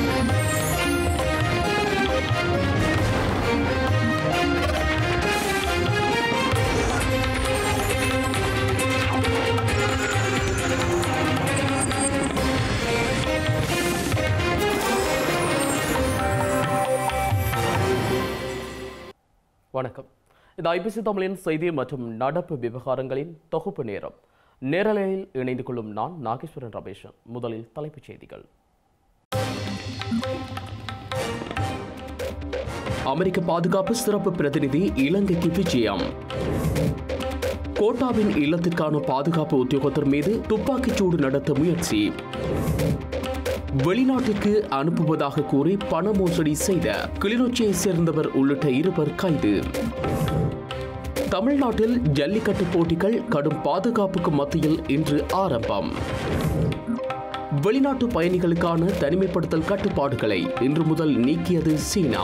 வணக்கம் இது ஐபிசி தமிழின் செய்தி மற்றும் நடப்பு விவகாரங்களின் தொகுப்பு நேரம் நேரலையில் இணைந்து கொள்ளும் நான் நாகேஸ்வரன் ரமேஷன் முதலில் தலைப்புச் செய்திகள் அமெரிக்க பாதுகாப்பு சிறப்பு பிரதிநிதி இலங்கைக்கு விஜயம் கோட்டாவின் இல்லத்திற்கான பாதுகாப்பு உத்தியோகத்தர் மீது துப்பாக்கிச்சூடு நடத்த முயற்சி வெளிநாட்டிற்கு அனுப்புவதாக கூறி பண மோசடி செய்த கிளிநொச்சியைச் சேர்ந்தவர் உள்ளிட்ட இருவர் கைது தமிழ்நாட்டில் ஜல்லிக்கட்டு போட்டிகள் கடும் பாதுகாப்புக்கு மத்தியில் இன்று ஆரம்பம் வெளிநாட்டு பயணிகளுக்கான தனிமைப்படுத்தல் கட்டுப்பாடுகளை இன்று முதல் நீக்கியது சீனா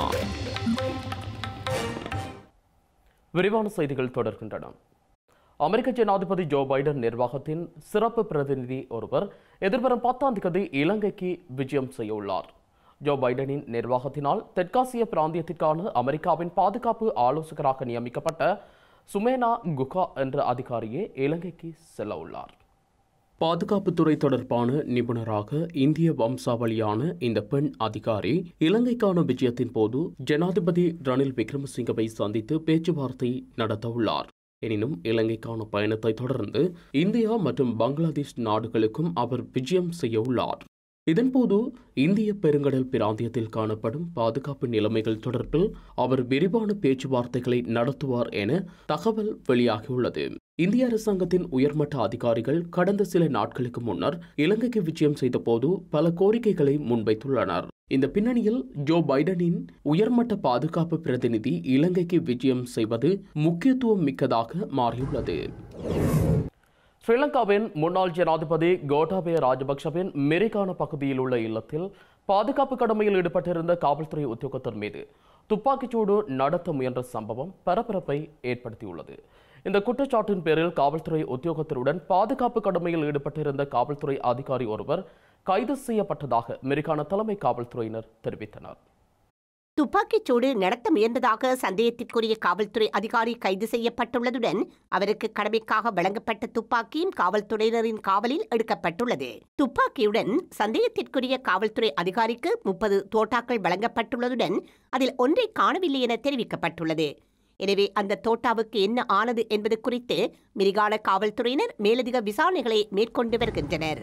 விரிவான செய்திகள் தொடர்கின்றன அமெரிக்க ஜனாதிபதி ஜோ பைடன் நிர்வாகத்தின் சிறப்பு பிரதிநிதி ஒருவர் எதிர்வரும் பத்தாம் தேதி இலங்கைக்கு விஜயம் செய்ய உள்ளார் ஜோ பைடனின் நிர்வாகத்தினால் தெற்காசிய பிராந்தியத்திற்கான அமெரிக்காவின் பாதுகாப்பு ஆலோசகராக நியமிக்கப்பட்ட சுமேனா குகா என்ற அதிகாரியே இலங்கைக்கு செல்ல உள்ளார் பாதுகாப்புத்துறை தொடர்பான நிபுணராக இந்திய வம்சாவளியான இந்த பெண் அதிகாரி இலங்கைக்கான விஜயத்தின் போது ஜனாதிபதி ரணில் விக்ரமசிங்கவை சந்தித்து பேச்சுவார்த்தை நடத்த உள்ளார் எனினும் இலங்கைக்கான பயணத்தை தொடர்ந்து இந்தியா மற்றும் பங்களாதேஷ் நாடுகளுக்கும் அவர் விஜயம் செய்ய உள்ளார் இதன்போது இந்திய பெருங்கடல் பிராந்தியத்தில் காணப்படும் பாதுகாப்பு நிலைமைகள் தொடர்பில் அவர் விரிவான பேச்சுவார்த்தைகளை நடத்துவார் என தகவல் வெளியாகியுள்ளது இந்திய அரசாங்கத்தின் உயர்மட்ட அதிகாரிகள் கடந்த சில நாட்களுக்கு முன்னர் இலங்கைக்கு விஜயம் செய்தபோது பல கோரிக்கைகளை முன்வைத்துள்ளனர் இந்த பின்னணியில் ஜோ பைடனின் உயர்மட்ட பாதுகாப்பு பிரதிநிதி இலங்கைக்கு விஜயம் செய்வது முக்கியத்துவம் மிக்கதாக மாறியுள்ளது ஸ்ரீலங்காவின் முன்னாள் ஜனாதிபதி கோட்டாபய ராஜபக்சவின் மெரிகான பகுதியில் உள்ள இல்லத்தில் பாதுகாப்பு கடமையில் ஈடுபட்டிருந்த காவல்துறை உத்தியோகத்தர் மீது துப்பாக்கிச்சூடு நடத்த முயன்ற சம்பவம் பரபரப்பை ஏற்படுத்தியுள்ளது இந்த குற்றச்சாட்டின் பேரில் காவல்துறை உத்தியோகத்தருடன் பாதுகாப்பு கடமையில் ஈடுபட்டிருந்த காவல்துறை அதிகாரி ஒருவர் கைது செய்யப்பட்டதாக மெரிக்கான தலைமை காவல்துறையினர் தெரிவித்தனர் துப்பாக்கிச்சூடு நடத்த முயன்றதாக சந்தேகத்திற்குரிய காவல்துறை அதிகாரி கைது செய்யப்பட்டுள்ளதுடன் அவருக்கு கடமைக்காக வழங்கப்பட்ட துப்பாக்கியும் காவல்துறையினரின் காவலில் எடுக்கப்பட்டுள்ளது துப்பாக்கியுடன் சந்தேகத்திற்குரிய காவல்துறை அதிகாரிக்கு முப்பது தோட்டாக்கள் வழங்கப்பட்டுள்ளதுடன் அதில் ஒன்றை காணவில்லை என தெரிவிக்கப்பட்டுள்ளது எனவே அந்த தோட்டாவுக்கு என்ன ஆனது என்பது குறித்து மிரிகான காவல்துறையினர் மேலதிக விசாரணைகளை மேற்கொண்டு வருகின்றனர்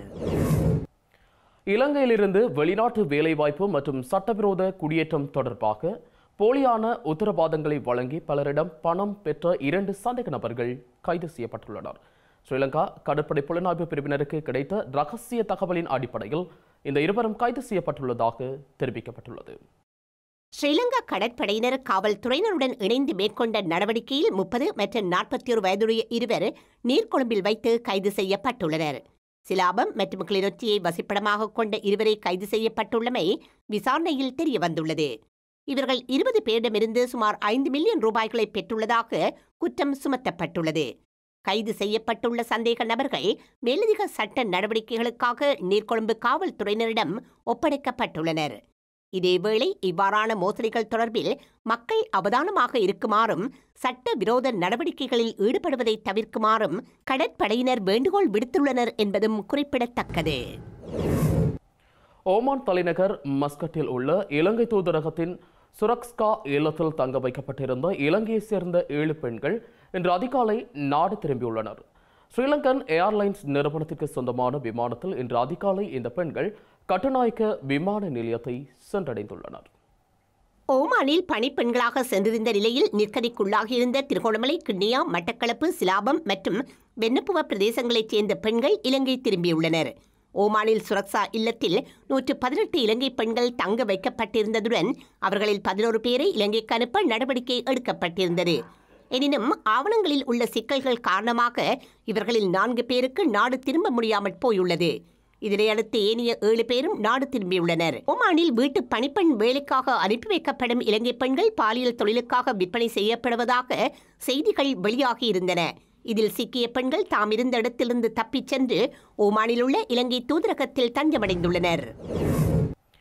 இலங்கையிலிருந்து வெளிநாட்டு வேலைவாய்ப்பு மற்றும் சட்டவிரோத குடியேற்றம் தொடர்பாக போலியான உத்தரவாதங்களை வழங்கி பலரிடம் பணம் பெற்ற இரண்டு சந்தேக நபர்கள் கைது செய்யப்பட்டுள்ளனர் ஸ்ரீலங்கா கடற்படை புலனாய்வு பிரிவினருக்கு கிடைத்த ரகசிய தகவலின் அடிப்படையில் இந்த இருவரும் கைது செய்யப்பட்டுள்ளதாக தெரிவிக்கப்பட்டுள்ளது ஸ்ரீலங்கா கடற்படையினர் காவல்துறையினருடன் இணைந்து மேற்கொண்ட நடவடிக்கையில் முப்பது மற்றும் நாற்பத்தி ஒரு வயதுடைய இருவர் நீர்கொழும்பில் வைத்து கைது செய்யப்பட்டுள்ளனர் சிலாபம் மற்றும் கிளிநொச்சியை வசிப்பிடமாக கொண்ட இருவரை கைது செய்யப்பட்டுள்ளமை விசாரணையில் தெரிய வந்துள்ளது இவர்கள் இருபது பேரிடமிருந்து சுமார் ஐந்து மில்லியன் ரூபாய்களை பெற்றுள்ளதாக குற்றம் சுமத்தப்பட்டுள்ளது கைது செய்யப்பட்டுள்ள சந்தேக நபர்கள் மேலதிக சட்ட நடவடிக்கைகளுக்காக நீர்கொழும்பு காவல்துறையினரிடம் ஒப்படைக்கப்பட்டுள்ளனர் இதேவேளை இவ்வாறான மோசடிகள் தொடர்பில் மக்கள் அவதானமாக இருக்குமாறும் சட்ட விரோத நடவடிக்கைகளில் ஈடுபடுவதை தவிர்க்குமாறும் கடற்படையினர் வேண்டுகோள் விடுத்துள்ளனர் என்பதும் குறிப்பிடத்தக்கது ஓமான் தலைநகர் மஸ்கட்டில் உள்ள இலங்கை தூதரகத்தின் சுரக்ஸ்கா இல்லத்தில் தங்க வைக்கப்பட்டிருந்த இலங்கையைச் சேர்ந்த ஏழு பெண்கள் இன்று அதிகாலை நாடு திரும்பியுள்ளனர் ஸ்ரீலங்கன் ஏர்லைன்ஸ் நிறுவனத்திற்கு சொந்தமான விமானத்தில் இன்று அதிகாலை இந்த பெண்கள் கட்டுநாயக்க விமான நிலையத்தை சென்றடைந்துள்ளனர் ஓமானில் பணிப்பெண்களாக சென்றிருந்த நிலையில் நிற்கதிக்குள்ளாகியிருந்த திருகோணமலை கிண்ணியா மட்டக்களப்பு சிலாபம் மற்றும் வெண்ணப்புவ பிரதேசங்களைச் சேர்ந்த பெண்கள் இலங்கை திரும்பியுள்ளனர் ஓமானில் சுரக்சா இல்லத்தில் நூற்று பதினெட்டு இலங்கை பெண்கள் தங்க வைக்கப்பட்டிருந்ததுடன் அவர்களில் பதினோரு பேரை இலங்கைக்கு அனுப்ப நடவடிக்கை எடுக்கப்பட்டிருந்தது எனினும் ஆவணங்களில் உள்ள சிக்கல்கள் காரணமாக இவர்களில் நான்கு பேருக்கு நாடு திரும்ப முடியாமல் போயுள்ளது இதனையடுத்து ஏனைய ஏழு பேரும் நாடு திரும்பியுள்ளனர் ஓமானில் வீட்டு பணிப்பெண் வேலைக்காக அனுப்பி வைக்கப்படும் இலங்கை பெண்கள் பாலியல் தொழிலுக்காக விற்பனை செய்யப்படுவதாக செய்திகள் வெளியாகி இருந்தன இதில் சிக்கிய பெண்கள் தாம் இருந்த இடத்திலிருந்து தப்பிச் சென்று ஓமானில் உள்ள இலங்கை தூதரகத்தில் தஞ்சமடைந்துள்ளனர்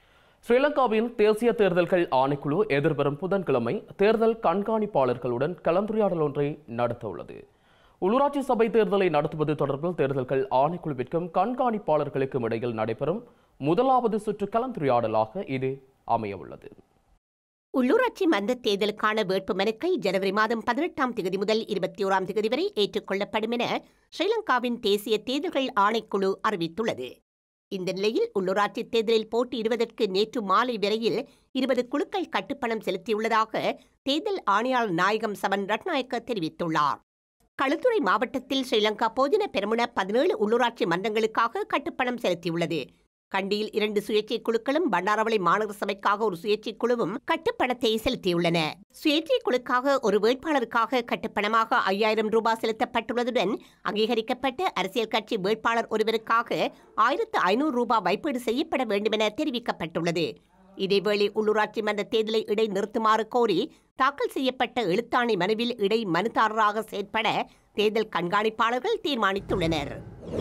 ஸ்ரீலங்காவின் தேசிய தேர்தல்கள் ஆணைக்குழு எதிர்வரும் புதன்கிழமை தேர்தல் கண்காணிப்பாளர்களுடன் கலந்துரையாடல் ஒன்றை நடத்த உள்ளது உள்ளூராட்சி சபை தேர்தலை நடத்துவது தொடர்பில் தேர்தல்கள் ஆணைக்குழுவிற்கும் கண்காணிப்பாளர்களுக்கும் இடையில் நடைபெறும் முதலாவது சுற்று கலந்துரையாடலாக இது அமைய உள்ளது உள்ளூராட்சி மன்ற தேர்தலுக்கான வேட்புமனுக்கள் ஜனவரி மாதம் பதினெட்டாம் தேதி முதல் இருபத்தி ஓராம் தேதி வரை ஏற்றுக்கொள்ளப்படும் என ஸ்ரீலங்காவின் தேசிய தேர்தல்கள் ஆணைக்குழு அறிவித்துள்ளது இந்த நிலையில் உள்ளூராட்சி தேர்தலில் போட்டியிடுவதற்கு நேற்று மாலை வரையில் இருபது குழுக்கள் கட்டுப்பணம் செலுத்தியுள்ளதாக தேர்தல் ஆணையாளர் நாயகம் சவன் ரட்நாயக்க தெரிவித்துள்ளார் களுத்துறை மாவட்டத்தில் ஸ்ரீலங்கா போஜன பெருமுன பதினேழு உள்ளூராட்சி மன்றங்களுக்காக கட்டுப்பணம் செலுத்தியுள்ளது கண்டியில் இரண்டு சுயேட்சை குழுக்களும் பண்டாரவளை மாநகர சபைக்காக ஒரு சுயேட்சை குழுவும் கட்டுப்பணத்தை செலுத்தியுள்ளன சுயேட்சை குழுக்காக ஒரு வேட்பாளருக்காக கட்டுப்பணமாக ஐயாயிரம் ரூபாய் செலுத்தப்பட்டுள்ளதுடன் அங்கீகரிக்கப்பட்ட அரசியல் கட்சி வேட்பாளர் ஒருவருக்காக ஆயிரத்து ஐநூறு ரூபாய் வைப்பீடு செய்யப்பட வேண்டும் என தெரிவிக்கப்பட்டுள்ளது இதேவேளை உள்ளூராட்சி மன்ற தேர்தலை இடை நிறுத்துமாறு கோரி தாக்கல் செய்யப்பட்ட எழுத்தாணை மனுவில் இடை மனுதாரராக செயற்பட தேர்தல் கண்காணிப்பாளர்கள் தீர்மானித்துள்ளனர்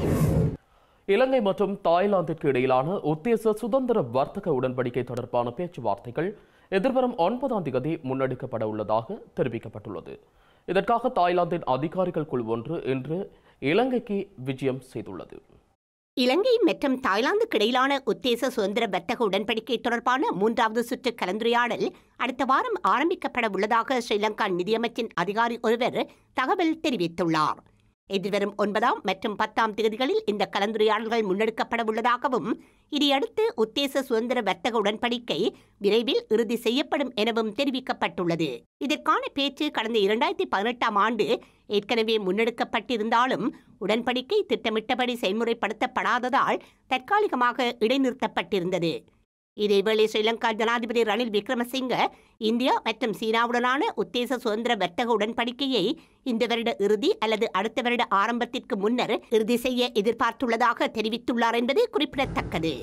இலங்கை மற்றும் தாய்லாந்திற்கு இடையிலான உத்தேச சுதந்திர வர்த்தக உடன்படிக்கை தொடர்பான பேச்சுவார்த்தைகள் எதிர்வரும் ஒன்பதாம் தேதி முன்னெடுக்கப்பட உள்ளதாக தெரிவிக்கப்பட்டுள்ளது இதற்காக தாய்லாந்தின் அதிகாரிகள் குழு ஒன்று இன்று இலங்கைக்கு விஜயம் செய்துள்ளது இலங்கை மற்றும் தாய்லாந்துக்கு இடையிலான உத்தேச சுதந்திர வர்த்தக உடன்படிக்கை தொடர்பான மூன்றாவது சுற்று கலந்துரையாடல் அடுத்த வாரம் ஆரம்பிக்கப்பட உள்ளதாக ஸ்ரீலங்கா நிதியமைச்சின் அதிகாரி ஒருவர் தகவல் தெரிவித்துள்ளார் எதிர்வரும் ஒன்பதாம் மற்றும் பத்தாம் தேதிகளில் இந்த கலந்துரையாடல்கள் முன்னெடுக்கப்பட உள்ளதாகவும் இதையடுத்து உத்தேச சுதந்திர வர்த்தக உடன்படிக்கை விரைவில் இறுதி செய்யப்படும் எனவும் தெரிவிக்கப்பட்டுள்ளது இதற்கான பேச்சு கடந்த இரண்டாயிரத்தி பதினெட்டாம் ஆண்டு ஏற்கனவே முன்னெடுக்கப்பட்டிருந்தாலும் உடன்படிக்கை திட்டமிட்டபடி செயல்முறைப்படுத்தப்படாததால் தற்காலிகமாக இடைநிறுத்தப்பட்டிருந்தது இதேவேளை ஸ்ரீலங்கா ஜனாதிபதி ரணில் விக்ரமசிங்க இந்தியா மற்றும் சீனாவுடனான உத்தேச சுதந்திர வர்த்தக உடன்படிக்கையை இந்த வருட இறுதி அல்லது அடுத்த வருட ஆரம்பத்திற்கு முன்னர் இறுதி செய்ய எதிர்பார்த்துள்ளதாக தெரிவித்துள்ளார் என்பது குறிப்பிடத்தக்கது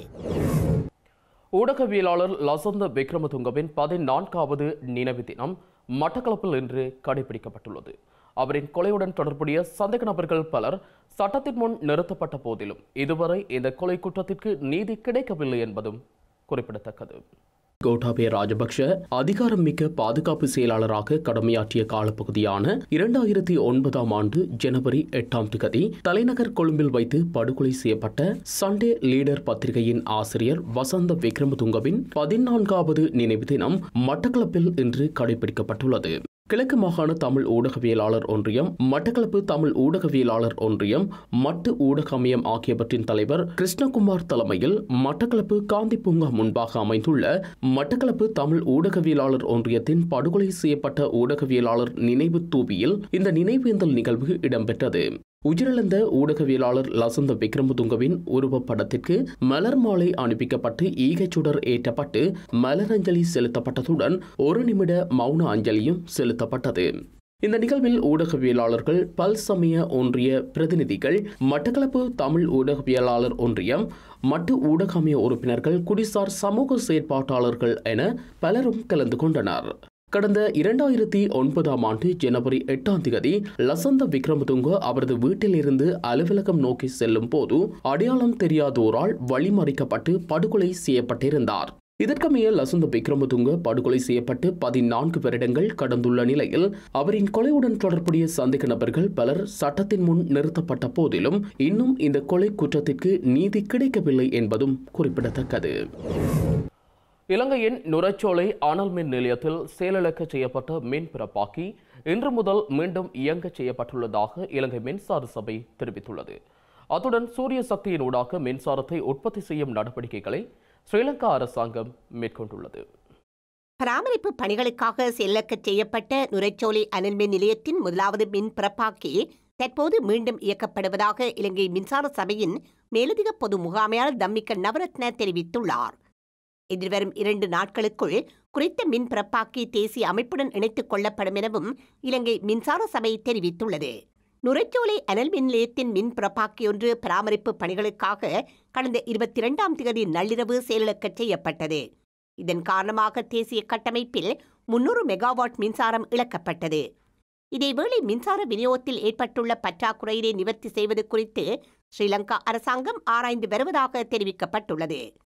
ஊடகவியலாளர் லசந்த விக்ரமதுங்கவின் பதினான்காவது நினைவு தினம் மட்டக்களப்பில் இன்று கடைபிடிக்கப்பட்டுள்ளது அவரின் கொலையுடன் தொடர்புடைய சந்தேக நபர்கள் பலர் சட்டத்தின் முன் நிறுத்தப்பட்ட போதிலும் இதுவரை இந்த கொலை குற்றத்திற்கு நீதி கிடைக்கவில்லை என்பதும் குறிப்பிடத்தக்கது கோட்டாபய ராஜபக்ஷ அதிகாரம் மிக்க பாதுகாப்பு செயலாளராக கடமையாற்றிய காலப்பகுதியான இரண்டாயிரத்தி ஒன்பதாம் ஆண்டு ஜனவரி எட்டாம் திகதி தலைநகர் கொழும்பில் வைத்து படுகொலை செய்யப்பட்ட சண்டே லீடர் பத்திரிகையின் ஆசிரியர் வசந்த விக்ரமதுங்கவின் பதினான்காவது நினைவு தினம் மட்டக்களப்பில் இன்று கடைபிடிக்கப்பட்டுள்ளது கிழக்கு மாகாண தமிழ் ஊடகவியலாளர் ஒன்றியம் மட்டக்களப்பு தமிழ் ஊடகவியலாளர் ஒன்றியம் மட்டு ஊடக அமையம் ஆகியவற்றின் தலைவர் கிருஷ்ணகுமார் தலைமையில் மட்டக்களப்பு காந்தி பூங்கா முன்பாக அமைந்துள்ள மட்டக்களப்பு தமிழ் ஊடகவியலாளர் ஒன்றியத்தின் படுகொலை செய்யப்பட்ட ஊடகவியலாளர் நினைவு தூபியில் இந்த நினைவேந்தல் நிகழ்வு இடம்பெற்றது உயிரிழந்த ஊடகவியலாளர் லசந்த விக்ரமதுங்கவின் உருவப்படத்திற்கு மலர் மாலை அனுப்பிக்கப்பட்டு ஈகைச்சுடர் ஏற்றப்பட்டு மலரஞ்சலி செலுத்தப்பட்டதுடன் ஒரு நிமிட மௌன அஞ்சலியும் செலுத்தப்பட்டது இந்த நிகழ்வில் ஊடகவியலாளர்கள் பல் சமய ஒன்றிய பிரதிநிதிகள் மட்டக்களப்பு தமிழ் ஊடகவியலாளர் ஒன்றியம் மட்டு ஊடக அமைய உறுப்பினர்கள் குடிசார் சமூக செயற்பாட்டாளர்கள் என பலரும் கலந்து கொண்டனர் கடந்த இரண்டாயிரத்தி ஒன்பதாம் ஆண்டு ஜனவரி எட்டாம் தேதி லசந்த விக்ரமதுங்க அவரது வீட்டிலிருந்து அலுவலகம் நோக்கி செல்லும் போது அடையாளம் தெரியாதோரால் வழிமறிக்கப்பட்டு படுகொலை செய்யப்பட்டிருந்தார் இதற்கமைய லசந்த விக்ரமதுங்க படுகொலை செய்யப்பட்டு பதினான்கு வருடங்கள் கடந்துள்ள நிலையில் அவரின் கொலையுடன் தொடர்புடைய சந்தேக நபர்கள் பலர் சட்டத்தின் முன் நிறுத்தப்பட்ட போதிலும் இன்னும் இந்த கொலை குற்றத்திற்கு நீதி கிடைக்கவில்லை என்பதும் குறிப்பிடத்தக்கது இலங்கையின் நுரச்சோலை அனல் மின் நிலையத்தில் செயலிழக்க செய்யப்பட்ட மின் பிறப்பாக்கி இன்று முதல் மீண்டும் இயங்க செய்யப்பட்டுள்ளதாக இலங்கை மின்சார சபை தெரிவித்துள்ளது அத்துடன் சூரிய சக்தியின் ஊடாக மின்சாரத்தை உற்பத்தி செய்யும் நடவடிக்கைகளை ஸ்ரீலங்கா அரசாங்கம் மேற்கொண்டுள்ளது பராமரிப்பு பணிகளுக்காக செயலக்க செய்யப்பட்ட நுரைச்சோலை அனல் மின் நிலையத்தின் முதலாவது மின் பிறப்பாக்கி தற்போது மீண்டும் இயக்கப்படுவதாக இலங்கை மின்சார சபையின் மேலதிக பொது முகாமையாளர் தம்மிக்க நவரத்ன தெரிவித்துள்ளார் எதிர்வரும் இரண்டு நாட்களுக்குள் குறித்த மின் பிறப்பாக்கி தேசிய அமைப்புடன் இணைத்துக் கொள்ளப்படும் எனவும் இலங்கை மின்சார சபை தெரிவித்துள்ளது நுரைச்சோலை அனல் மின் நிலையத்தின் மின் பிறப்பாக்கி ஒன்று பராமரிப்பு பணிகளுக்காக கடந்த இருபத்தி இரண்டாம் தேதி நள்ளிரவு செயலிழக்கச் செய்யப்பட்டது இதன் காரணமாக தேசிய கட்டமைப்பில் முன்னூறு மெகாவாட் மின்சாரம் இழக்கப்பட்டது இதேவேளை மின்சார விநியோகத்தில் ஏற்பட்டுள்ள பற்றாக்குறையினை நிவர்த்தி செய்வது குறித்து ஸ்ரீலங்கா அரசாங்கம் ஆராய்ந்து வருவதாக தெரிவிக்கப்பட்டுள்ளது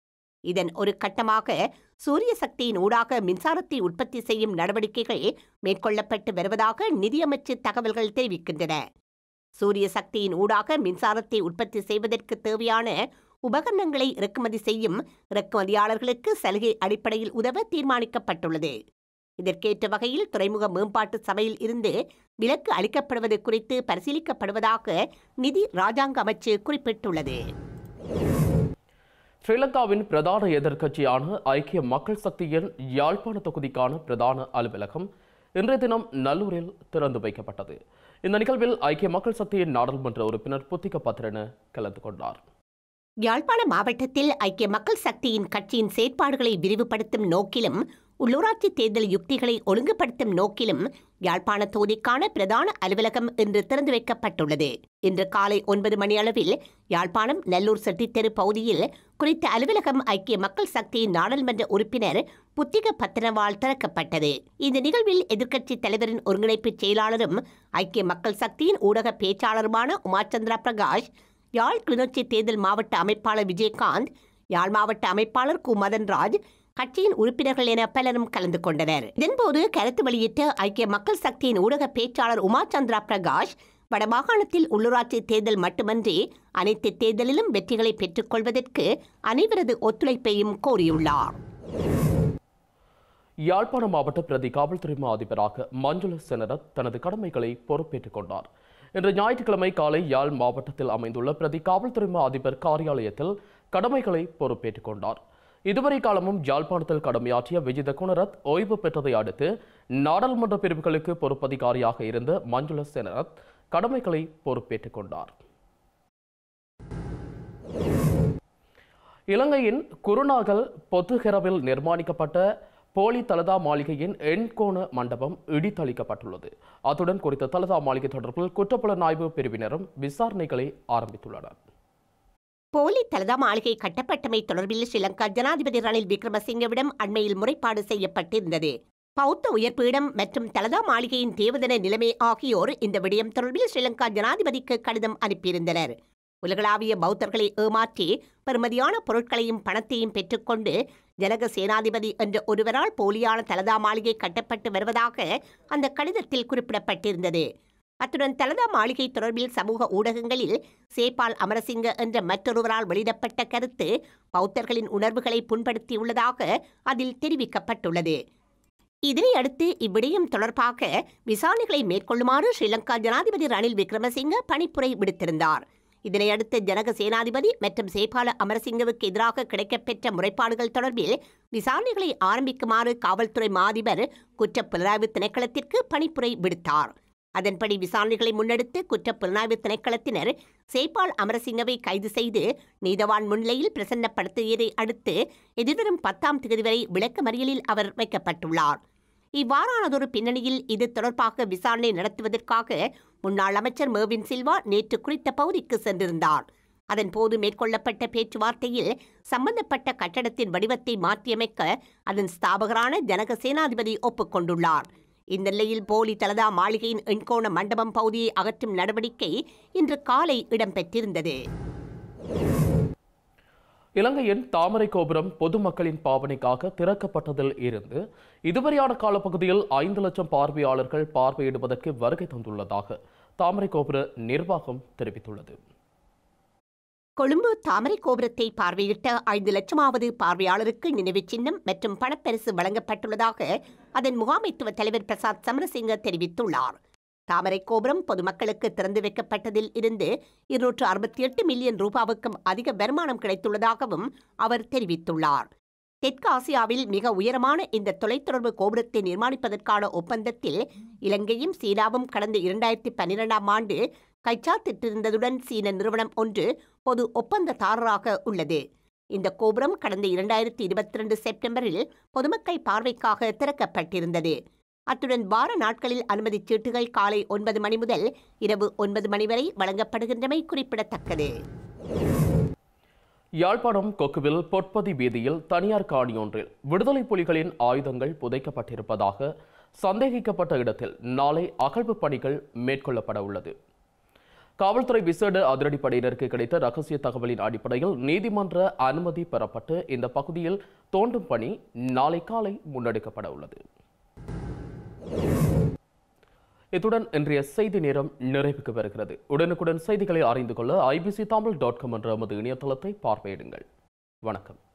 இதன் ஒரு கட்டமாக சூரிய சக்தியின் ஊடாக மின்சாரத்தை உற்பத்தி செய்யும் நடவடிக்கைகள் மேற்கொள்ளப்பட்டு வருவதாக நிதியமைச்சு தகவல்கள் தெரிவிக்கின்றன சூரிய சக்தியின் ஊடாக மின்சாரத்தை உற்பத்தி செய்வதற்கு தேவையான உபகரணங்களை இறக்குமதி செய்யும் இறக்குமதியாளர்களுக்கு சலுகை அடிப்படையில் உதவ தீர்மானிக்கப்பட்டுள்ளது இதற்கேற்ற வகையில் துறைமுக மேம்பாட்டு சபையில் இருந்து விலக்கு அளிக்கப்படுவது குறித்து பரிசீலிக்கப்படுவதாக நிதி ராஜாங்க அமைச்சு குறிப்பிட்டுள்ளது ஸ்ரீலங்காவின் பிரதான எதிர்க்கட்சியான ஐக்கிய மக்கள் சக்தியின் யாழ்ப்பாண தொகுதிக்கான பிரதான அலுவலகம் இன்றைய தினம் நல்லூரில் திறந்து வைக்கப்பட்டது இந்த நிகழ்வில் ஐக்கிய மக்கள் சக்தியின் நாடாளுமன்ற உறுப்பினர் புத்திக பத்ரன கலந்து கொண்டார் யாழ்ப்பாண மாவட்டத்தில் ஐக்கிய மக்கள் சக்தியின் கட்சியின் செயற்பாடுகளை விரிவுபடுத்தும் நோக்கிலும் உள்ளூராட்சி தேர்தல் யுக்திகளை ஒழுங்குபடுத்தும் நோக்கிலும் யாழ்ப்பாண தொகுதிக்கான பிரதான அலுவலகம் இன்று திறந்து வைக்கப்பட்டுள்ளது இன்று காலை ஒன்பது மணி அளவில் யாழ்ப்பாணம் நல்லூர் செட்டித்தெரு பகுதியில் குறித்த அலுவலகம் ஐக்கிய மக்கள் சக்தியின் நாடாளுமன்ற உறுப்பினர் புத்திக பத்திரவால் திறக்கப்பட்டது இந்த நிகழ்வில் எதிர்க்கட்சித் தலைவரின் ஒருங்கிணைப்பு செயலாளரும் ஐக்கிய மக்கள் சக்தியின் ஊடக பேச்சாளருமான உமாச்சந்திரா பிரகாஷ் யாழ் கிளிநொச்சி தேர்தல் மாவட்ட அமைப்பாளர் விஜயகாந்த் யாழ் மாவட்ட அமைப்பாளர் கு மதன்ராஜ் கட்சியின் உறுப்பினர்கள் என பலரும் கலந்து கொண்டனர் இதன்போது கருத்து வெளியிட்ட ஐக்கிய மக்கள் சக்தியின் ஊடக பேச்சாளர் உமாச்சந்திரா பிரகாஷ் வடமாகாணத்தில் உள்ளூராட்சி தேர்தல் மட்டுமன்றி அனைத்து தேர்தலிலும் வெற்றிகளை பெற்றுக்கொள்வதற்கு அனைவரது ஒத்துழைப்பையும் கோரியுள்ளார் யாழ்ப்பாண மாவட்ட பிரதி காவல்துறை மா அதிபராக மஞ்சுள செனரத் தனது கடமைகளை பொறுப்பேற்றுக் கொண்டார் இன்று ஞாயிற்றுக்கிழமை காலை யாழ் மாவட்டத்தில் அமைந்துள்ள பிரதி காவல்துறை மா அதிபர் காரியாலயத்தில் கடமைகளை பொறுப்பேற்றுக் கொண்டார் இதுவரை காலமும் யாழ்ப்பாணத்தில் கடமையாற்றிய விஜித குணரத் ஓய்வு பெற்றதை அடுத்து நாடாளுமன்ற பிரிவுகளுக்கு பொறுப்பதிகாரியாக இருந்த மஞ்சுள செனரத் கடமைகளை பொறுப்பேற்றுக் கொண்டார் இலங்கையின் குருநாகல் பொத்துஹெரவில் நிர்மாணிக்கப்பட்ட போலி தலதா மாளிகையின் எண்கோண மண்டபம் இடித்தளிக்கப்பட்டுள்ளது அத்துடன் குறித்த தலதா மாளிகை தொடர்பில் குற்றப்புலனாய்வு பிரிவினரும் விசாரணைகளை ஆரம்பித்துள்ளனர் போலி தலதா மாளிகை கட்டப்பட்டமை தொடர்பில் ஸ்ரீலங்கா ஜனாதிபதி ரணில் விக்ரமசிங்கவிடம் அண்மையில் முறைப்பாடு செய்யப்பட்டிருந்தது பௌத்த உயர்பீடம் மற்றும் தலதா மாளிகையின் தேவதன நிலைமை ஆகியோர் இந்த விடயம் தொடர்பில் ஸ்ரீலங்கா ஜனாதிபதிக்கு கடிதம் அனுப்பியிருந்தனர் உலகளாவிய பௌத்தர்களை ஏமாற்றி பெறுமதியான பொருட்களையும் பணத்தையும் பெற்றுக்கொண்டு ஜனக சேனாதிபதி என்ற ஒருவரால் போலியான தலதா மாளிகை கட்டப்பட்டு வருவதாக அந்த கடிதத்தில் குறிப்பிடப்பட்டிருந்தது அத்துடன் தலதா மாளிகை தொடர்பில் சமூக ஊடகங்களில் சேபால் அமரசிங்க என்ற மற்றொருவரால் வெளியிடப்பட்ட கருத்து பௌத்தர்களின் உணர்வுகளை புண்படுத்தியுள்ளதாக அதில் தெரிவிக்கப்பட்டுள்ளது இதனை அடுத்து இவ்விடயம் தொடர்பாக விசாரணைகளை மேற்கொள்ளுமாறு ஸ்ரீலங்கா ஜனாதிபதி ரணில் விக்ரமசிங்க பணிப்புரை விடுத்திருந்தார் இதனையடுத்து ஜனக சேனாதிபதி மற்றும் சேபால அமரசிங்கவுக்கு எதிராக கிடைக்கப்பெற்ற முறைப்பாடுகள் தொடர்பில் விசாரணைகளை ஆரம்பிக்குமாறு காவல்துறை மாதிபர் குற்றப் புலனாய்வு திணைக்களத்திற்கு பணிப்புரை விடுத்தார் அதன்படி விசாரணைகளை முன்னெடுத்து குற்றப் புலனாய்வு திணைக்களத்தினர் சேபால் அமரசிங்கவை கைது செய்து நீதவான் முன்னிலையில் பிரசன்னப்படுத்தியதை அடுத்து எதிர்வரும் பத்தாம் தேதி வரை விளக்கமறியலில் அவர் வைக்கப்பட்டுள்ளார் இவ்வாறானதொரு பின்னணியில் இது தொடர்பாக விசாரணை நடத்துவதற்காக முன்னாள் அமைச்சர் மேவின் சில்வா நேற்று குறித்த பகுதிக்கு சென்றிருந்தார் அதன்போது மேற்கொள்ளப்பட்ட பேச்சுவார்த்தையில் சம்பந்தப்பட்ட கட்டடத்தின் வடிவத்தை மாற்றியமைக்க அதன் ஸ்தாபகரான ஜனக சேனாதிபதி ஒப்புக்கொண்டுள்ளார் இந்த நிலையில் போலி தலதா மாளிகையின் எண்கோண மண்டபம் பகுதியை அகற்றும் நடவடிக்கை இன்று காலை இடம்பெற்றிருந்தது இலங்கையின் தாமரை கோபுரம் பொதுமக்களின் பாவனைக்காக திறக்கப்பட்டதில் இருந்து இதுவரையான காலப்பகுதியில் ஐந்து லட்சம் பார்வையாளர்கள் பார்வையிடுவதற்கு வருகை தந்துள்ளதாக தாமரை கோபுர நிர்வாகம் தெரிவித்துள்ளது கொழும்பு தாமரை கோபுரத்தை பார்வையிட்ட ஐந்து லட்சமாவது பார்வையாளருக்கு நினைவுச் சின்னம் மற்றும் பணப்பரிசு வழங்கப்பட்டுள்ளதாக அதன் முகாமைத்துவ தலைவர் பிரசாத் சமரசிங்க தெரிவித்துள்ளார் தாமரை கோபுரம் பொதுமக்களுக்கு திறந்து வைக்கப்பட்டதில் இருந்து இருநூற்று அறுபத்தி எட்டு மில்லியன் ரூபாவுக்கும் அதிக வருமானம் கிடைத்துள்ளதாகவும் அவர் தெரிவித்துள்ளார் தெற்கு ஆசியாவில் மிக உயரமான இந்த தொலைத்தொடர்பு கோபுரத்தை நிர்மாணிப்பதற்கான ஒப்பந்தத்தில் இலங்கையும் சீனாவும் கடந்த இரண்டாயிரத்தி பன்னிரெண்டாம் ஆண்டு கைச்சாத்திட்டிருந்ததுடன் சீன நிறுவனம் ஒன்று பொது ஒப்பந்ததாரராக உள்ளது இந்த கோபுரம் கடந்த இரண்டாயிரத்தி இருபத்தி ரெண்டு செப்டம்பரில் பொதுமக்கள் பார்வைக்காக திறக்கப்பட்டிருந்தது அத்துடன் வார நாட்களில் அனுமதிச் சீட்டுகள் காலை ஒன்பது மணி முதல் இரவு ஒன்பது மணி வரை வழங்கப்படுகின்றமை குறிப்பிடத்தக்கது யாழ்ப்பாணம் கொக்குவில் பொற்பதி வீதியில் தனியார் காணியொன்றில் விடுதலை புலிகளின் ஆயுதங்கள் புதைக்கப்பட்டிருப்பதாக சந்தேகிக்கப்பட்ட இடத்தில் நாளை அகழ்வு பணிகள் மேற்கொள்ளப்பட உள்ளது காவல்துறை விசேட அதிரடிப்படையினருக்கு கிடைத்த ரகசிய தகவலின் அடிப்படையில் நீதிமன்ற அனுமதி பெறப்பட்டு இந்த பகுதியில் தோண்டும் பணி நாளை காலை முன்னெடுக்கப்பட உள்ளது இத்துடன் இன்றைய செய்தி நேரம் நிறைவுக்கு வருகிறது உடனுக்குடன் செய்திகளை அறிந்து கொள்ள ஐபிசி தமிழ் டாட் காம் என்ற நமது இணையதளத்தை பார்வையிடுங்கள் வணக்கம்